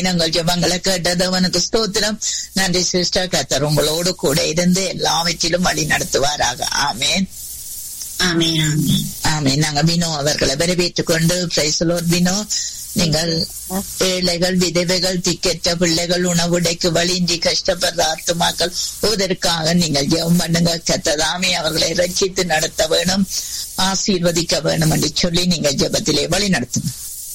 ஆமீன் உங்கள் ஜபங்களை கேட்டதவனுக்கு ஸ்தோத்திரம் நன்றி சிஸ்டர் கத்தர் உங்களோடு கூட இருந்து எல்லாவற்றிலும் வழி நடத்துவாராக ஆமேன் ஆமேன் ஆமேன் ஆமீன் நாங்க வினோ அவர்களை வரவேற்றுக் கொண்டு பிரைசலோர் வினோ நீங்கள் ஏழைகள் விதவைகள் திக்கற்ற பிள்ளைகள் உணவுடைக்கு வழியின்றி கஷ்டப்படுற ஆத்துமாக்கள் இதற்காக நீங்கள் ஜெபம் பண்ணுங்க கத்ததாமே அவர்களை ரட்சித்து நடத்த வேணும் ஆசீர்வதிக்க வேணும் என்று சொல்லி நீங்க ஜெபத்திலே வழி நடத்துங்க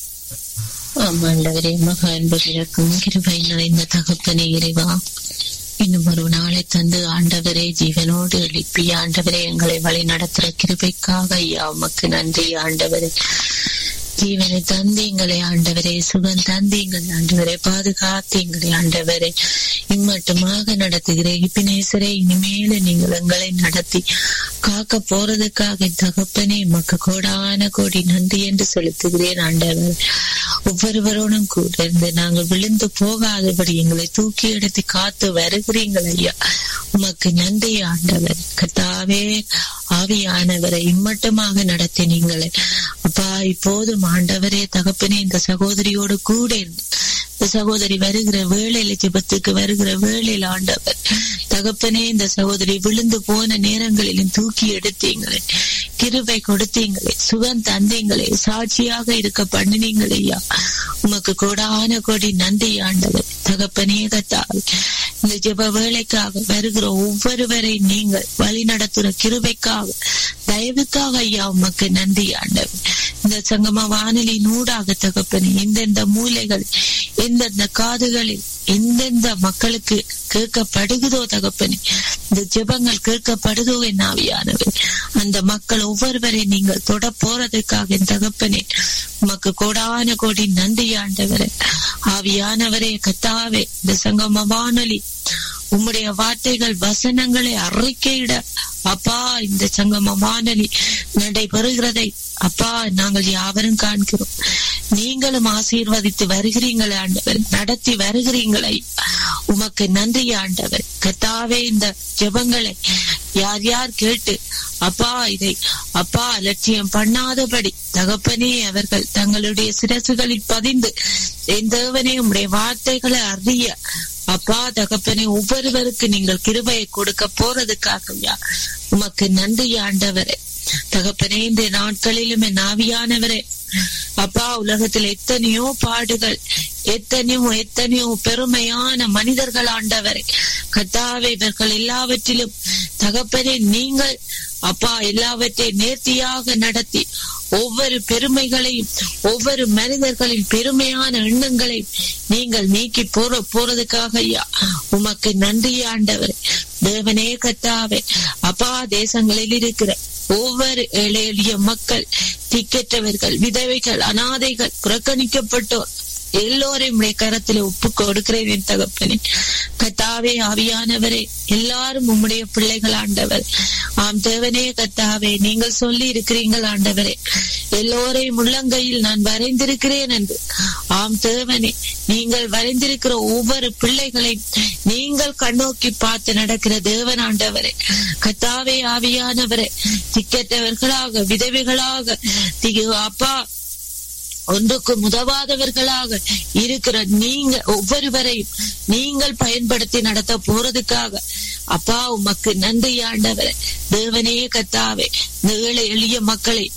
ஆமாண்டவரே மகா அன்புகளுக்கும் கிருபை நிறைந்த தகப்பனே இறைவா இன்னும் ஒரு நாளை தந்து ஆண்டவரே ஜீவனோடு எழுப்பி ஆண்டவரே எங்களை வழி நடத்துற கிருபைக்காக ஐயா உமக்கு நன்றி ஆண்டவரே ஜீவனை தந்தீங்களே ஆண்டவரே சுகம் தந்தீங்கள் ஆண்டவரே பாதுகாத்தீங்களே ஆண்டவரே இம்மட்டுமாக நடத்துகிற இப்பினேசரே இனிமேல நீங்கள் எங்களை நடத்தி காக்க போறதுக்காக தகப்பனே மக்கு கோடான கோடி நன்றி என்று செலுத்துகிறேன் ஆண்டவர் ஒவ்வொருவரோடும் கூட இருந்து நாங்கள் விழுந்து போகாதபடி எங்களை தூக்கி எடுத்து காத்து வருகிறீங்கள் ஐயா உமக்கு நன்றி ஆண்டவர் கத்தாவே ஆவியானவரை இம்மட்டமாக நடத்தினீங்களே அப்பா இப்போதும் ஆண்டவரே தகப்பனே இந்த சகோதரியோடு கூட இருந்து இந்த சகோதரி வருகிற வேளையில ஜெபத்துக்கு வருகிற வேளையில் ஆண்டவர் தகப்பனே இந்த சகோதரி விழுந்து போன நேரங்களிலும் தூக்கி எடுத்தீங்களே கிருபை கொடுத்தீங்களே சுகம் தந்தீங்களே சாட்சியாக இருக்க பண்ணினீங்களே ஐயா உமக்கு கோடான கோடி நன்றி ஆண்டவர் தகப்பனே கத்தால் இந்த ஜெப வேலைக்காக வருகிற ஒவ்வொருவரை நீங்கள் வழி நடத்துற கிருபைக்காக தயவுக்காக ஐயா உமக்கு நன்றி ஆண்டவர் இந்த சங்கம வானிலை நூடாக தகப்பனே எந்தெந்த மூலைகள் எந்தெந்த காதுகளில் எந்தெந்த மக்களுக்கு கேட்கப்படுகிறதோ தகப்பனே இந்த ஜெபங்கள் கேட்கப்படுதோ என் ஆவியானவர் அந்த மக்கள் ஒவ்வொருவரை நீங்கள் தொட போறதுக்காக என் தகப்பனே உமக்கு கோடான கோடி நன்றி ஆண்டவரே ஆவியானவரே கத்தாவே இந்த சங்கம வானொலி உம்முடைய வார்த்தைகள் வசனங்களை அறிக்கையிட அப்பா இந்த சங்கம வானொலி நடைபெறுகிறதை அப்பா நாங்கள் யாவரும் காண்கிறோம் நீங்களும் ஆசீர்வதித்து வருகிறீங்களே ஆண்டவர் நடத்தி வருகிறீங்களே உமக்கு நன்றி ஆண்டவர் கத்தாவே இந்த ஜெபங்களை யார் யார் கேட்டு அப்பா இதை அப்பா அலட்சியம் பண்ணாதபடி தகப்பனே அவர்கள் தங்களுடைய சிரசுகளில் பதிந்து என் தேவனே உம்முடைய வார்த்தைகளை அறிய அப்பா தகப்பனே ஒவ்வொருவருக்கு நீங்கள் கிருபையை கொடுக்க போறதுக்காக உமக்கு நன்றி ஆண்டவரே தகப்பனே இந்த நாட்களிலும் என் ஆவியானவரே அப்பா உலகத்தில் எத்தனையோ பாடுகள் எத்தனையோ எத்தனையோ பெருமையான மனிதர்கள் ஆண்டவரை கத்தாவே இவர்கள் எல்லாவற்றிலும் தகப்பனே நீங்கள் அப்பா எல்லாவற்றையும் நேர்த்தியாக நடத்தி ஒவ்வொரு பெருமைகளையும் ஒவ்வொரு மனிதர்களின் பெருமையான எண்ணங்களை நீங்கள் நீக்கி போற போறதுக்காக ஐயா உமக்கு நன்றி ஆண்டவர் தேவனே கத்தாவே அப்பா தேசங்களில் இருக்கிற ஒவ்வொரு ஏழை எளிய மக்கள் திக்கற்றவர்கள் விதவைகள் அனாதைகள் புறக்கணிக்கப்பட்டோர் எல்லோரையும் உடைய கரத்துல ஒப்பு கொடுக்கிறேன் என் தகப்பனே கத்தாவே ஆவியானவரே எல்லாரும் உம்முடைய பிள்ளைகள் ஆண்டவர் ஆம் தேவனே கத்தாவே நீங்கள் சொல்லி இருக்கிறீங்கள் ஆண்டவரே எல்லோரையும் உள்ளங்கையில் நான் வரைந்திருக்கிறேன் என்று ஆம் தேவனே நீங்கள் வரைந்திருக்கிற ஒவ்வொரு பிள்ளைகளையும் நீங்கள் கண்ணோக்கி பார்த்து நடக்கிற தேவன் ஆண்டவரே கத்தாவே ஆவியானவரே திக்கற்றவர்களாக விதவைகளாக அப்பா ஒன்றுக்கு உதவாதவர்களாக இருக்கிற நீங்க ஒவ்வொருவரையும் நீங்கள் பயன்படுத்தி நடத்த போறதுக்காக அப்பா உமக்கு நன்றி ஆண்டவரே தேவனே கத்தாவே இந்த ஏழை எளிய மக்களை